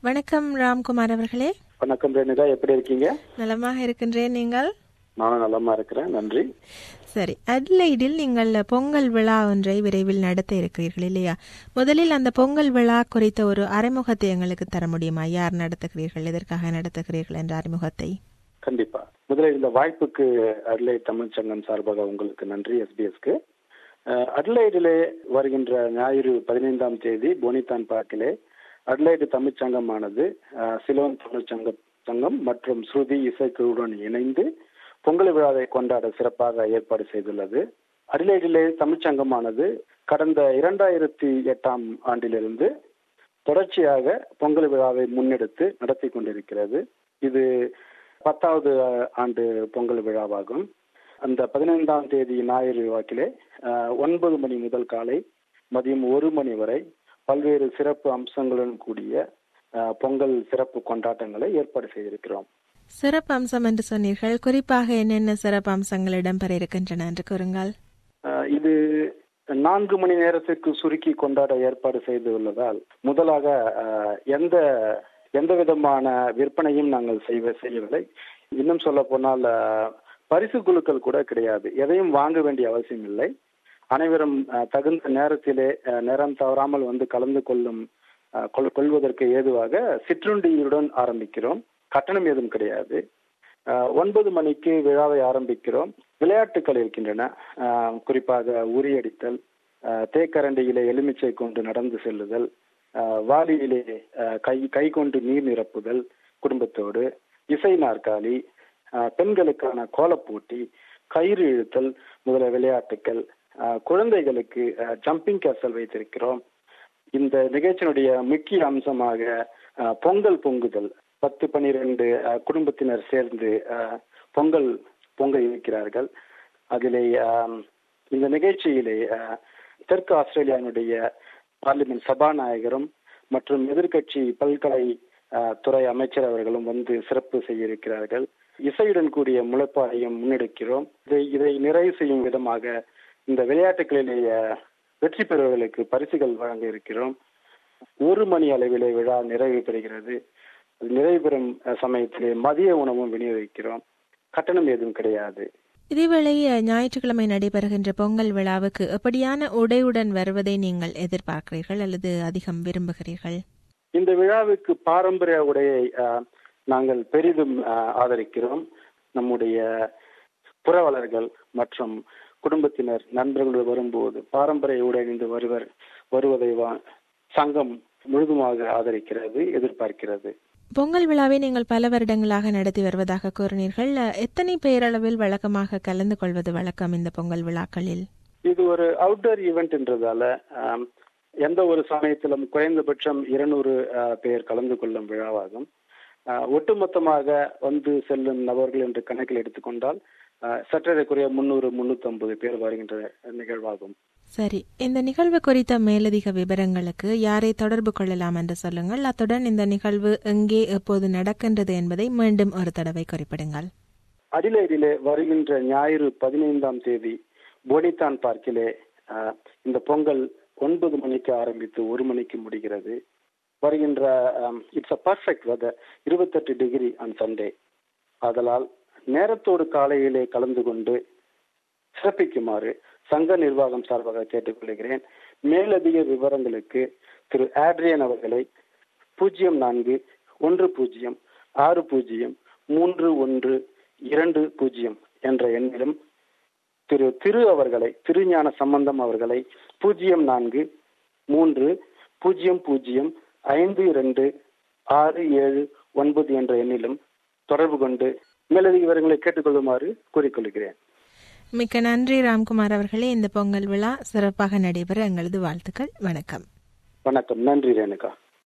வணக்கம் ராம்குமார் அவர்களே வணக்கம் ரேணுகா எப்படி இருக்கீங்க நலமாக இருக்கின்றேன் நீங்கள் நானும் நலமா இருக்கிறேன் நன்றி சரி அட்லைடில் நீங்கள் பொங்கல் விழா ஒன்றை விரைவில் நடத்த இருக்கிறீர்கள் இல்லையா முதலில் அந்த பொங்கல் விழா குறித்த ஒரு அறிமுகத்தை எங்களுக்கு தர முடியுமா யார் நடத்துகிறீர்கள் எதற்காக நடத்துகிறீர்கள் என்ற அறிமுகத்தை கண்டிப்பா முதல்ல இந்த வாய்ப்புக்கு அட்லைட் தமிழ் சங்கம் சார்பாக உங்களுக்கு நன்றி எஸ்பிஎஸ்க்கு அட்லைடிலே வருகின்ற ஞாயிறு பதினைந்தாம் தேதி போனித்தான் பார்க்கிலே அட்லைடு தமிழ் சங்கமானது அஹ், சிலோன் தமிழ் சங்கம் சங்கம் மற்றும் ஸ்ருதி இசைக்குழுவுடன் இணைந்து பொங்கல் விழாவை கொண்டாட சிறப்பாக ஏற்பாடு செய்துள்ளது அடிலைடிலே தமிழ்ச் சங்கமானது கடந்த இரண்டாயிரத்தி எட்டாம் ஆண்டிலிருந்து தொடர்ச்சியாக பொங்கல் விழாவை முன்னெடுத்து நடத்தி கொண்டிருக்கிறது இது பத்தாவது அஹ், ஆண்டு பொங்கல் விழாவாகும் அந்த பதினைந்தாம் தேதி ஞாயிறு வாக்கிலே அஹ், ஒன்பது மணி முதல் காலை மதியம் ஒரு மணி வரை பல்வேறு சிறப்பு அம்சங்களுடன் கூடிய அஹ், பொங்கல் சிறப்பு கொண்டாட்டங்களை ஏற்பாடு செய்திருக்கிறோம் சிறப்பு அம்சம் என்று சொன்னீர்கள் குறிப்பாக என்னென்ன சிறப்பு அம்சங்கள் இடம்பெற இருக்கின்றன என்று கூறுங்கள் அஹ், இது நான்கு மணி நேரத்திற்கு சுருக்கி கொண்டாட ஏற்பாடு செய்துள்ளதால் முதலாக அஹ், எந்த எந்த விதமான விற்பனையும் நாங்கள் செய்வ செய்யவில்லை இன்னும் சொல்ல போனால் அஹ், பரிசு குழுக்கள் கூட கிடையாது எதையும் வாங்க வேண்டிய அவசியம் இல்லை அனைவரும் அஹ், தகுந்த நேரத்திலே அஹ், நேரம் தவறாமல் வந்து கலந்து கொள்ளும் அஹ், கொள்- கொள்வதற்கு ஏதுவாக சிற்றுண்டியுடன் ஆரம்பிக்கிறோம் கட்டணம் ஏதும் கிடையாது அஹ், ஒன்பது மணிக்கு விழாவை ஆரம்பிக்கிறோம் விளையாட்டுகள் இருக்கின்றன அஹ், குறிப்பாக உரியடித்தல் அஹ், தேக்கரண்டியிலே எலுமிச்சை கொண்டு நடந்து செல்லுதல் அஹ், வாளியிலே அஹ், கை கை கொண்டு நீர் நிரப்புதல் குடும்பத்தோடு இசை நாற்காலி அஹ், பெண்களுக்கான கோலப்போட்டி கயிறு இழுத்தல் முதல விளையாட்டுகள் அஹ், குழந்தைகளுக்கு ஜம்பிங் கேசல் வைத்திருக்கிறோம் இந்த நிகழ்ச்சியினுடைய முக்கிய அம்சமாக அஹ், பொங்கல் பொங்குதல் பத்து பனிரெண்டு குடும்பத்தினர் சேர்ந்து அஹ், பொங்கல் பொங்க இருக்கிறார்கள் அதிலே ஆம், இந்த நிகழ்ச்சியிலே அஹ், தெற்கு ஆஸ்திரேலியாவினுடைய பார்லிமெண்ட் சபாநாயகரும் மற்றும் எதிர்க்கட்சி பல்கலை அஹ், துறை அமைச்சர் அவர்களும் வந்து சிறப்பு செய்ய இருக்கிறார்கள் இசையுடன் கூடிய முளைப்பாடையும் முன்னெடுக்கிறோம் இதை இதை நிறைவு செய்யும் விதமாக இந்த விளையாட்டுகளிலே அஹ், வெற்றி பெறுவர்களுக்கு பரிசுகள் வழங்க இருக்கிறோம் ஒரு மணி அளவிலே விழா நிறைவு பெறுகிறது அது நிறைவு பெறும் அஹ், சமயத்திலே மதிய உணவும் விநியோகிக்கிறோம் கட்டணம் எதுவும் கிடையாது இதேவேளை அஹ், ஞாயிற்றுக்கிழமை நடைபெறுகின்ற பொங்கல் விழாவுக்கு எப்படியான உடையுடன் வருவதை நீங்கள் எதிர்பார்க்கிறீர்கள் அல்லது அதிகம் விரும்புகிறீர்கள் இந்த விழாவுக்கு பாரம்பரிய உடையை அஹ், நாங்கள் பெரிதும் அஹ், ஆதரிக்கிறோம் நம்முடைய புரவலர்கள் மற்றும் குடும்பத்தினர் நண்பர்கள் வரும்போது பாரம்பரிய உடை அணிந்து வருவர் வருவதை வா- சங்கம் முழுதுமாக ஆதரிக்கிறது எதிர்பார்க்கிறது பொங்கல் விழாவை நீங்கள் பல வருடங்களாக நடத்தி வருவதாக கூறினீர்கள் அஹ், எத்தனை பேரளவில் வழக்கமாக கலந்து கொள்வது வழக்கம் இந்த பொங்கல் விழாக்களில் இது ஒரு அவுட்டோர் ஈவெண்ட்ன்றதால ஆம், எந்த ஒரு சமயத்திலும் குறைந்தபட்சம் இருநூறு பேர் கலந்து கொள்ளும் விழாவாகும் ஆஹ், ஒட்டுமொத்தமாக வந்து செல்லும் நபர்கள் என்று கணக்கில் எடுத்துக்கொண்டால் ஆஹ், சற்றேறக்குறைய முன்னூறு முன்னூத்தி பேர் வருகின்ற நிகழ்வாகும் சரி இந்த நிகழ்வு குறித்த மேலதிக விவரங்களுக்கு யாரை தொடர்பு கொள்ளலாம் என்று சொல்லுங்கள் அத்துடன் இந்த நிகழ்வு எங்கே எப்போது நடக்கின்றது என்பதை மீண்டும் ஒரு தடவை குறிப்பிடுங்கள் அடிலைடிலே வருகின்ற ஞாயிறு பதினைந்தாம் தேதி போனித்தான் பார்க்கிலே ஆஹ், இந்த பொங்கல் ஒன்பது மணிக்கு ஆரம்பித்து ஒரு மணிக்கு முடிகிறது வருகின்ற இட்ஸ் அ பர்ஃபெக்ட் வெதர் இருபத்தெட்டு டிகிரி ஆன் சண்டே ஆதலால் நேரத்தோடு காலையிலே கலந்து கொண்டு சிறப்பிக்குமாறு சங்க நிர்வாகம் சார்பாக கேட்டுக்கொள்கிறேன் மேலதிக விவரங்களுக்கு திரு ஆட்ரியன் அவர்களை பூஜ்ஜியம் நான்கு ஒன்று பூஜ்ஜியம் ஆறு பூஜ்ஜியம் மூன்று ஒன்று இரண்டு பூஜ்ஜியம் என்ற எண்ணிலும் திரு திரு அவர்களை திருஞான சம்பந்தம் அவர்களை பூஜ்ஜியம் நான்கு மூன்று பூஜ்ஜியம் பூஜ்ஜியம் ஐந்து இரண்டு ஆறு ஏழு ஒன்பது என்ற எண்ணிலும் தொடர்பு கொண்டு மேலதிக விவரங்களை கேட்டுக்கொள்ளுமாறு கூறிக்கொள்கிறேன் மிக்க நன்றி ராம்குமார் அவர்களே இந்த பொங்கல் விழா சிறப்பாக நடைபெற எங்களது வாழ்த்துக்கள் வணக்கம் வணக்கம் நன்றி ரேணுகா